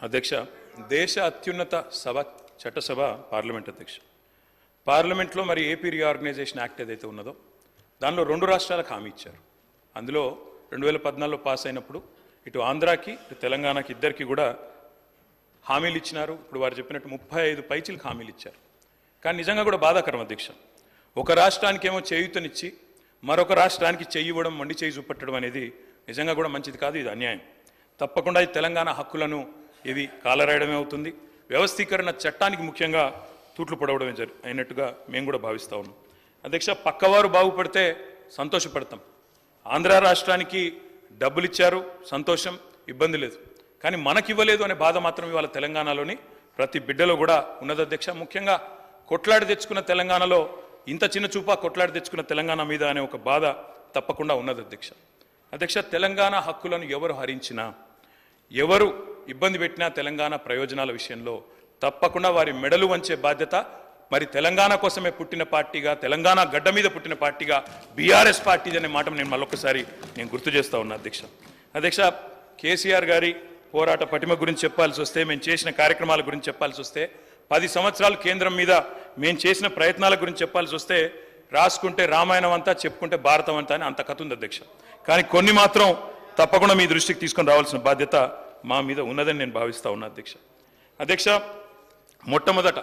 అధ్యక్ష దేశ అత్యున్నత సభ చట్టసభ పార్లమెంట్ అధ్యక్ష పార్లమెంట్లో మరి ఏపీ రీఆర్గనైజేషన్ యాక్ట్ ఏదైతే ఉన్నదో దానిలో రెండు రాష్ట్రాలకు హామీ ఇచ్చారు అందులో రెండు వేల పద్నాలుగులో పాస్ అయినప్పుడు ఇటు ఆంధ్రాకి ఇటు తెలంగాణకి ఇద్దరికి కూడా హామీలు ఇచ్చినారు ఇప్పుడు వారు చెప్పినట్టు ముప్పై ఐదు పైచీలకు హామీలు ఇచ్చారు కానీ నిజంగా కూడా బాధాకరం అధ్యక్ష ఒక రాష్ట్రానికేమో చేయూతనిచ్చి మరొక రాష్ట్రానికి చెయ్యి ఇవ్వడం మొండి చేయి చూపెట్టడం అనేది నిజంగా కూడా మంచిది కాదు ఇది అన్యాయం తప్పకుండా ఈ తెలంగాణ హక్కులను ఇది కాలరాయడమే అవుతుంది వ్యవస్థీకరణ చట్టానికి ముఖ్యంగా తూట్లు పడవడమే జరి అయినట్టుగా మేము కూడా భావిస్తా ఉన్నాం అధ్యక్ష పక్కవారు బాగుపడితే సంతోషపడతాం ఆంధ్ర రాష్ట్రానికి డబ్బులు ఇచ్చారు సంతోషం ఇబ్బంది లేదు కానీ మనకి ఇవ్వలేదు అనే బాధ మాత్రం ఇవాళ తెలంగాణలోని ప్రతి బిడ్డలో కూడా ఉన్నది అధ్యక్ష ముఖ్యంగా కొట్లాడి తెచ్చుకున్న తెలంగాణలో ఇంత చిన్న చూపా కొట్లాడి తెచ్చుకున్న తెలంగాణ మీద అనే ఒక బాధ తప్పకుండా ఉన్నది అధ్యక్ష అధ్యక్ష తెలంగాణ హక్కులను ఎవరు హరించినా ఎవరు ఇబ్బంది పెట్టినా తెలంగాణ ప్రయోజనాల విషయంలో తప్పకుండా వారి మెడలు వంచే బాధ్యత మరి తెలంగాణ కోసమే పుట్టిన పార్టీగా తెలంగాణ గడ్డ మీద పుట్టిన పార్టీగా బీఆర్ఎస్ పార్టీ అనే మాట నేను మళ్ళొకసారి నేను గుర్తు చేస్తా ఉన్నా అధ్యక్ష అధ్యక్ష కేసీఆర్ గారి పోరాట పటిమ గురించి చెప్పాల్సి వస్తే మేము చేసిన కార్యక్రమాల గురించి చెప్పాల్సి వస్తే పది సంవత్సరాలు కేంద్రం మీద మేము చేసిన ప్రయత్నాల గురించి చెప్పాల్సి వస్తే రాసుకుంటే రామాయణం అంతా చెప్పుకుంటే భారతం అంతా అని అంత కథ ఉంది అధ్యక్ష కానీ కొన్ని మాత్రం తప్పకుండా మీ దృష్టికి తీసుకొని రావాల్సిన బాధ్యత మా మీద ఉన్నదని నేను భావిస్తా ఉన్నా అధ్యక్ష అధ్యక్ష మొట్టమొదట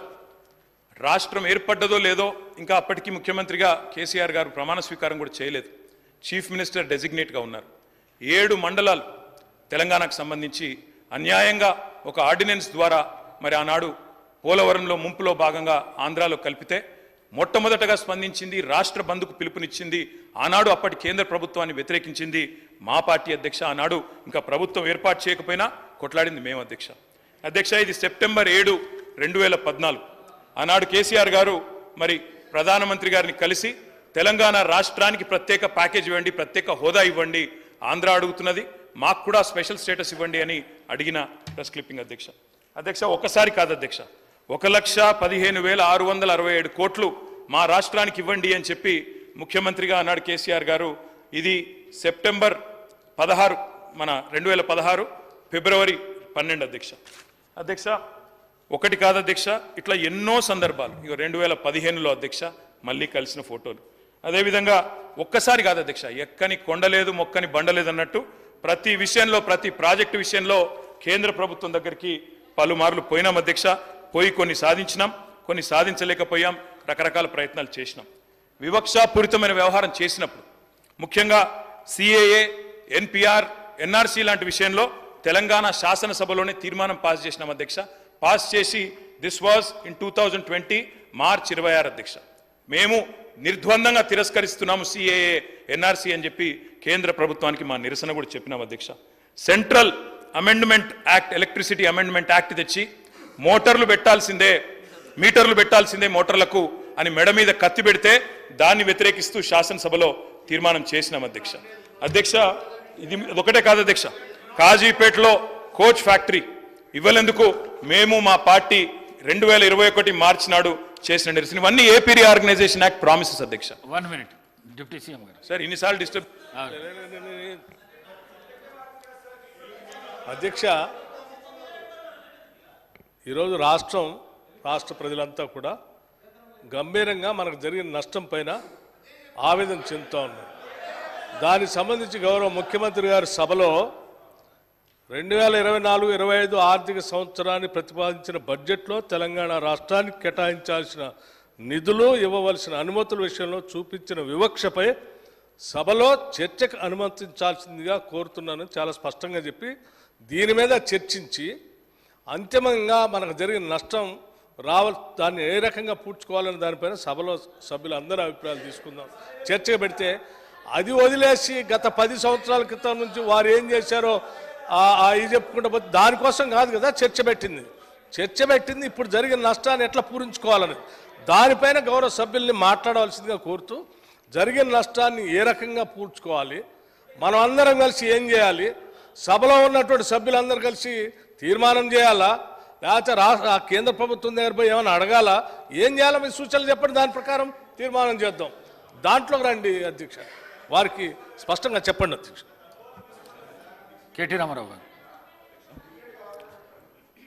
రాష్ట్రం ఏర్పడ్డదో లేదో ఇంకా అప్పటికి ముఖ్యమంత్రిగా కేసీఆర్ గారు ప్రమాణ స్వీకారం కూడా చేయలేదు చీఫ్ మినిస్టర్ డెసిగ్నేట్గా ఉన్నారు ఏడు మండలాలు తెలంగాణకు సంబంధించి అన్యాయంగా ఒక ఆర్డినెన్స్ ద్వారా మరి ఆనాడు పోలవరంలో ముంపులో భాగంగా ఆంధ్రాలో కలిపితే మొట్టమొదటగా స్పందించింది రాష్ట్ర బంధుకు పిలుపునిచ్చింది ఆనాడు అప్పటి కేంద్ర ప్రభుత్వాన్ని వ్యతిరేకించింది మా పార్టీ అధ్యక్ష ఆనాడు ఇంకా ప్రభుత్వం ఏర్పాటు చేయకపోయినా కొట్లాడింది మేము అధ్యక్ష అధ్యక్ష ఇది సెప్టెంబర్ ఏడు రెండు వేల పద్నాలుగు ఆనాడు కేసీఆర్ గారు మరి ప్రధానమంత్రి గారిని కలిసి తెలంగాణ రాష్ట్రానికి ప్రత్యేక ప్యాకేజ్ ఇవ్వండి ప్రత్యేక హోదా ఇవ్వండి ఆంధ్ర అడుగుతున్నది మాకు కూడా స్పెషల్ స్టేటస్ ఇవ్వండి అని అడిగిన ప్రెస్ క్లిప్పింగ్ అధ్యక్ష అధ్యక్ష ఒకసారి కాదు అధ్యక్ష ఒక లక్ష పదిహేను వేల ఆరు వందల అరవై ఏడు కోట్లు మా రాష్ట్రానికి ఇవ్వండి అని చెప్పి ముఖ్యమంత్రిగా అన్నాడు కేసీఆర్ గారు ఇది సెప్టెంబర్ పదహారు మన రెండు వేల పదహారు ఫిబ్రవరి పన్నెండు అధ్యక్ష అధ్యక్ష ఒకటి కాదు అధ్యక్ష ఇట్లా ఎన్నో సందర్భాలు ఇక రెండు వేల పదిహేనులో అధ్యక్ష మళ్ళీ కలిసిన ఫోటోలు అదేవిధంగా ఒక్కసారి కాదు అధ్యక్ష ఎక్కని కొండలేదు మొక్కని బండలేదు అన్నట్టు ప్రతి విషయంలో ప్రతి ప్రాజెక్టు విషయంలో కేంద్ర ప్రభుత్వం దగ్గరికి పలుమార్లు పోయినాం అధ్యక్ష పోయి కొన్ని సాధించినాం కొన్ని సాధించలేకపోయాం రకరకాల ప్రయత్నాలు చేసినాం వివక్షాపూరితమైన వ్యవహారం చేసినప్పుడు ముఖ్యంగా సిఏఏ ఎన్పిఆర్ ఎన్ఆర్సీ లాంటి విషయంలో తెలంగాణ శాసనసభలోనే తీర్మానం పాస్ చేసినాం అధ్యక్ష పాస్ చేసి this was in two thousand twenty March ఇరవై ఆరు అధ్యక్ష మేము నిర్ద్వందంగా తిరస్కరిస్తున్నాము సిఏఏ ఎన్ఆర్సీ అని చెప్పి కేంద్ర ప్రభుత్వానికి మా నిరసన కూడా చెప్పినాం అధ్యక్ష central amendment act electricity amendment act తెచ్చి మోటార్లు పెట్టాల్సిందే మీటర్లు పెట్టాల్సిందే మోటార్లకు అని మెడ మీద కత్తి పెడితే దాన్ని వ్యతిరేకిస్తూ శాసనసభలో తీర్మానం చేసినాం అధ్యక్ష అధ్యక్ష ఇది ఒకటే కాదు అధ్యక్ష కాజీపేటలో కోచ్ ఫ్యాక్టరీ ఇవ్వలేందుకు మేము మా పార్టీ రెండు వేల ఇరవై ఒకటి మార్చి నాడు చేసిన నిరసన ఇవన్నీ ఏపీ ఆర్గనైజేషన్ యాక్ట్ ప్రామిసెస్ అధ్యక్ష వన్ మినిట్ డిప్యూటీ సీఎం గారు సార్ ఇన్నిసార్లు డిస్టర్బ్ అధ్యక్ష ఈరోజు రాష్ట్రం రాష్ట్ర ప్రజలంతా కూడా గంభీరంగా మనకు జరిగిన నష్టం పైన ఆవేదన చెందుతూ ఉన్నారు దానికి సంబంధించి గౌరవ ముఖ్యమంత్రి గారి సభలో రెండు వేల ఇరవై నాలుగు ఇరవై ఐదు ఆర్థిక సంవత్సరాన్ని ప్రతిపాదించిన బడ్జెట్లో తెలంగాణ రాష్ట్రానికి కేటాయించాల్సిన నిధులు ఇవ్వవలసిన అనుమతుల విషయంలో చూపించిన వివక్షపై సభలో చర్చకు అనుమతించాల్సిందిగా కోరుతున్నాను చాలా స్పష్టంగా చెప్పి దీని మీద చర్చించి అంతిమంగా మనకు జరిగిన నష్టం రావ దాన్ని ఏ రకంగా పూడ్చుకోవాలనే దానిపైన సభలో సభ్యులు అందరూ అభిప్రాయాలు తీసుకుందాం చర్చకు పెడితే అది వదిలేసి గత పది సంవత్సరాల క్రితం నుంచి వారు ఏం చేశారో ఆ- ఆ ఇది చెప్పుకుంటూ పోతే దానికోసం కాదు కదా చర్చ పెట్టింది చర్చ పెట్టింది ఇప్పుడు జరిగిన నష్టాన్ని ఎట్లా పూరించుకోవాలని దానిపైన గౌరవ సభ్యుల్ని మాట్లాడవలసిందిగా కోరుతూ జరిగిన నష్టాన్ని ఏ రకంగా పూడ్చుకోవాలి మనం అందరం కలిసి ఏం చేయాలి సభలో ఉన్నటువంటి సభ్యులందరూ కలిసి తీర్మానం చేయాలా లేకపోతే రాష్ట్ర ఆ కేంద్ర ప్రభుత్వం దగ్గర పోయి ఏమైనా అడగాల ఏం చేయాలో మీ సూచనలు చెప్పండి దాని ప్రకారం తీర్మానం చేద్దాం దాంట్లోకి రండి అధ్యక్ష వారికి స్పష్టంగా చెప్పండి అధ్యక్ష కేటీ రామారావు గారు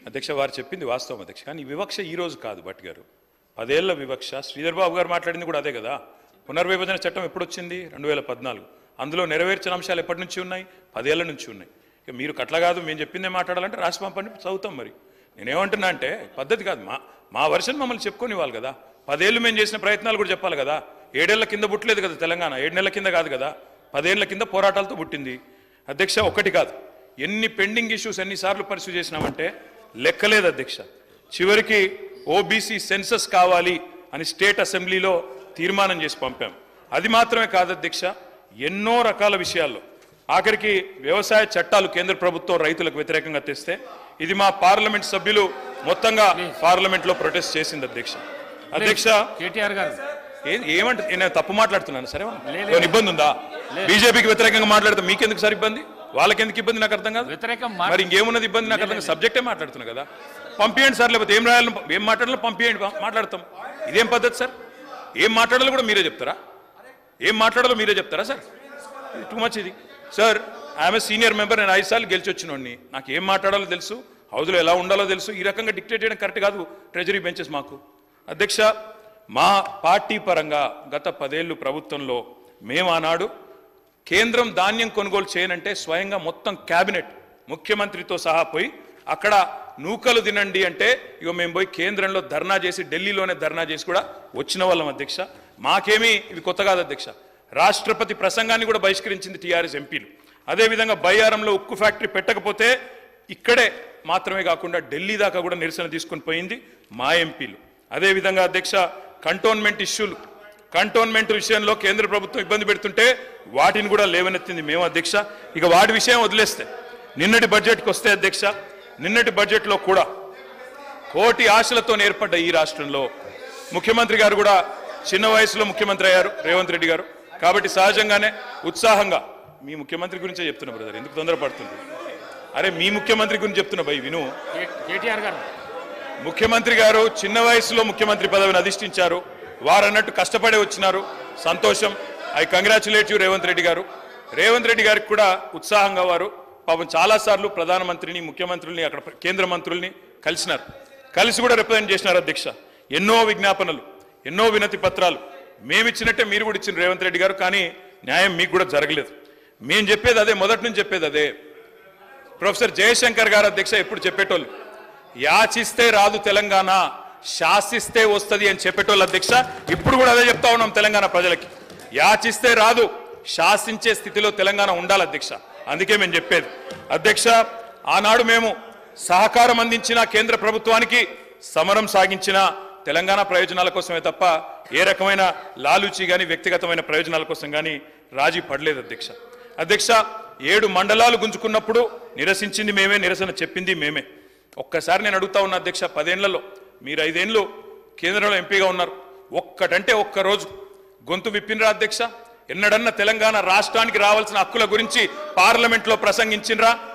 అధ్యక్ష వారు చెప్పింది వాస్తవం అధ్యక్ష కానీ ఈ వివక్ష ఈ రోజు కాదు భట్ గారు పదేళ్ల వివక్ష శ్రీధర్ బాబు గారు మాట్లాడింది కూడా అదే కదా పునర్విభజన చట్టం ఎప్పుడు వచ్చింది రెండు వేల పద్నాలుగు అందులో నెరవేర్చిన అంశాలు ఎప్పటి నుంచి ఉన్నాయి పదేళ్ల నుంచి ఉన్నాయి ఇక మీరు కట్ల కాదు మేము చెప్పిందే మాట్లాడాలంటే రాసి పంపండి చదువుతాం మరి నేనేమంటున్నా అంటే పద్ధతి కాదు మా మా వర్షన్ మమ్మల్ని చెప్పుకొని ఇవ్వాలి కదా పదేళ్ళు మేము చేసిన ప్రయత్నాలు కూడా చెప్పాలి కదా ఏడేళ్ల కింద పుట్టలేదు కదా తెలంగాణ ఏడు నెలల కింద కాదు కదా పదేళ్ల కింద పోరాటాలతో పుట్టింది అధ్యక్ష ఒకటి కాదు ఎన్ని పెండింగ్ ఇష్యూస్ ఎన్నిసార్లు పర్సూ చేసినామంటే లెక్కలేదు అధ్యక్ష చివరికి ఓబీసీ సెన్సస్ కావాలి అని స్టేట్ అసెంబ్లీలో తీర్మానం చేసి పంపాం అది మాత్రమే కాదు అధ్యక్ష ఎన్నో రకాల విషయాల్లో ఆఖరికి వ్యవసాయ చట్టాలు కేంద్ర ప్రభుత్వం రైతులకు వ్యతిరేకంగా తెస్తే ఇది మా పార్లమెంట్ సభ్యులు మొత్తంగా పార్లమెంట్ లో ప్రొటెస్ట్ చేసింది అధ్యక్ష అధ్యక్ష కేటీఆర్ గారు ఏ- ఏమంటే నేను తప్పు మాట్లాడుతున్నాను సరే లేదు. ఏమైనా ఇబ్బంది ఉందా బీజేపీకి వ్యతిరేకంగా మాట్లాడితే మీకెందుకు సార్ ఇబ్బంది వాళ్ళకెందుకు ఇబ్బంది నాకు అర్థం కాదు వ్యతిరేకం మా- మరి ఇంకేమున్నది ఇబ్బంది నాకు అర్థం కాదు. సబ్జెక్టే మాట్లాడుతున్నా కదా పంపించండి సార్ లేకపోతే ఏం రాయాలి ఏం మాట్లాడాలో పంపించండి పా- మాట్లాడతాం ఇదేం పద్ధతి సార్ ఏం మాట్లాడాలో కూడా మీరే చెప్తారా ఏం మాట్లాడాలో మీరే చెప్తారా సార్ టూ మచ్ ఇది సార్ ఐఎమ్ సీనియర్ మెంబర్ నేను ఐదు సార్లు గెలిచి వచ్చినోడిని నాకు ఏం మాట్లాడాలో తెలుసు హౌస్లో ఎలా ఉండాలో తెలుసు ఈ రకంగా డిక్టేట్ చేయడం కరెక్ట్ కాదు ట్రెజరీ బెంచెస్ మాకు అధ్యక్ష మా పార్టీ పరంగా గత పదేళ్ళు ప్రభుత్వంలో మేము ఆనాడు కేంద్రం ధాన్యం కొనుగోలు చేయనంటే స్వయంగా మొత్తం క్యాబినెట్ ముఖ్యమంత్రితో సహా పోయి అక్కడ నూకలు తినండి అంటే ఇగో మేము పోయి కేంద్రంలో ధర్నా చేసి ఢిల్లీలోనే ధర్నా చేసి కూడా వచ్చిన వాళ్ళం అధ్యక్ష మాకేమీ ఇవి కొత్త కాదు అధ్యక్ష రాష్ట్రపతి ప్రసంగాన్ని కూడా బహిష్కరించింది టీఆర్ఎస్ ఎంపీలు అదేవిధంగా బయ్యారంలో ఉక్కు ఫ్యాక్టరీ పెట్టకపోతే ఇక్కడే మాత్రమే కాకుండా ఢిల్లీ దాకా కూడా నిరసన తీసుకొని పోయింది మా ఎంపీలు అదేవిధంగా అధ్యక్ష కంటోన్మెంట్ ఇష్యూలు కంటోన్మెంట్ విషయంలో కేంద్ర ప్రభుత్వం ఇబ్బంది పెడుతుంటే వాటిని కూడా లేవనెత్తింది మేము అధ్యక్ష ఇక వాటి విషయం వదిలేస్తే నిన్నటి బడ్జెట్కి వస్తే అధ్యక్ష నిన్నటి బడ్జెట్లో కూడా కోటి ఆశలతో ఏర్పడ్డ ఈ రాష్ట్రంలో ముఖ్యమంత్రి గారు కూడా చిన్న వయసులో ముఖ్యమంత్రి అయ్యారు రేవంత్ రెడ్డి గారు కాబట్టి సహజంగానే ఉత్సాహంగా మీ ముఖ్యమంత్రి గురించే చెప్తున్నా బ్రదర్ ఎందుకు తొందరపడుతుంది అరే మీ ముఖ్యమంత్రి గురించి చెప్తున్నా భయ్ విను కే- కేటీఆర్ గారు ముఖ్యమంత్రి గారు చిన్న వయసులో ముఖ్యమంత్రి పదవిని అధిష్ఠించారు వారన్నట్టు కష్టపడే వచ్చినారు సంతోషం I congratulate you Revanth Reddy గారు రేవంత్ రెడ్డి గారికి కూడా ఉత్సాహంగా వారు పాపం చాలాసార్లు ప్రధానమంత్రిని ముఖ్యమంత్రుల్ని అక్కడ కేంద్ర మంత్రుల్ని కలిసినారు కలిసి కూడా రిప్రజెంట్ చేసినారు అధ్యక్ష ఎన్నో విజ్ఞాపనలు ఎన్నో వినతి పత్రాలు మేమిచ్చినట్టే మీరు కూడా ఇచ్చిన రేవంత్ రెడ్డి గారు కానీ న్యాయం మీకు కూడా జరగలేదు మేము చెప్పేది అదే మొదటి నుంచి చెప్పేది అదే ప్రొఫెసర్ జయశంకర్ గారు అధ్యక్ష ఎప్పుడు చెప్పేటోళ్ళు యాచిస్తే రాదు తెలంగాణ శాసిస్తే వస్తది అని చెప్పేటోళ్ళు అధ్యక్ష ఇప్పుడు కూడా అదే చెప్తా ఉన్నాం తెలంగాణ ప్రజలకి యాచిస్తే రాదు శాసించే స్థితిలో తెలంగాణ ఉండాలి అధ్యక్ష అందుకే మేము చెప్పేది అధ్యక్ష ఆనాడు మేము సహకారం అందించిన కేంద్ర ప్రభుత్వానికి సమరం సాగించిన తెలంగాణ ప్రయోజనాల కోసమే తప్ప ఏ రకమైన లాలూచి కానీ వ్యక్తిగతమైన ప్రయోజనాల కోసం కానీ రాజీ పడలేదు అధ్యక్ష అధ్యక్ష ఏడు మండలాలు గుంజుకున్నప్పుడు నిరసించింది మేమే నిరసన చెప్పింది మేమే ఒక్కసారి నేను అడుగుతా ఉన్నా అధ్యక్ష పదేళ్లలో మీరు ఐదేళ్ళు కేంద్రంలో ఎంపీగా ఉన్నారు ఒక్కటంటే ఒక్క రోజు గొంతు విప్పినరా అధ్యక్ష ఎన్నడన్నా తెలంగాణ రాష్ట్రానికి రావాల్సిన హక్కుల గురించి పార్లమెంట్లో ప్రసంగించినరా